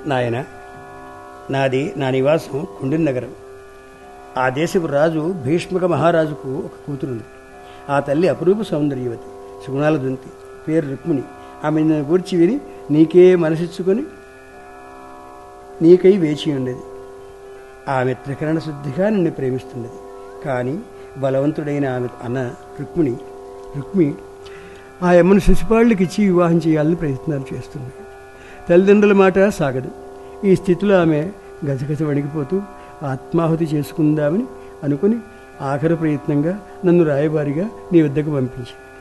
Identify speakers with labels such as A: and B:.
A: నాయన నాది నా నివాసం కుండిన్ నగరం ఆ దేశపు రాజు భీష్మక మహారాజుకు ఒక కూతురుంది ఆ తల్లి అపురూప సౌందర్యవతి సుగుణాల దుంతి పేరు రుక్మిణి ఆమె నన్ను గూర్చి విని నీకే మనసిచ్చుకొని నీకై వేచి ఉండేది ఆమె త్రికరణ శుద్ధిగా నిన్ను ప్రేమిస్తున్నది కానీ బలవంతుడైన ఆమె అన్న రుక్మిణి రుక్మి ఆ అమ్మను శిశుపాళ్ళకి ఇచ్చి వివాహం చేయాలని ప్రయత్నాలు చేస్తుంది తల్లిదండ్రుల మాట సాగదు ఈ స్థితిలో ఆమె గజగజ వణికిపోతూ ఆత్మాహుతి చేసుకుందామని అనుకుని ఆఖరి ప్రయత్నంగా నన్ను రాయబారిగా నీ వద్దకు పంపించి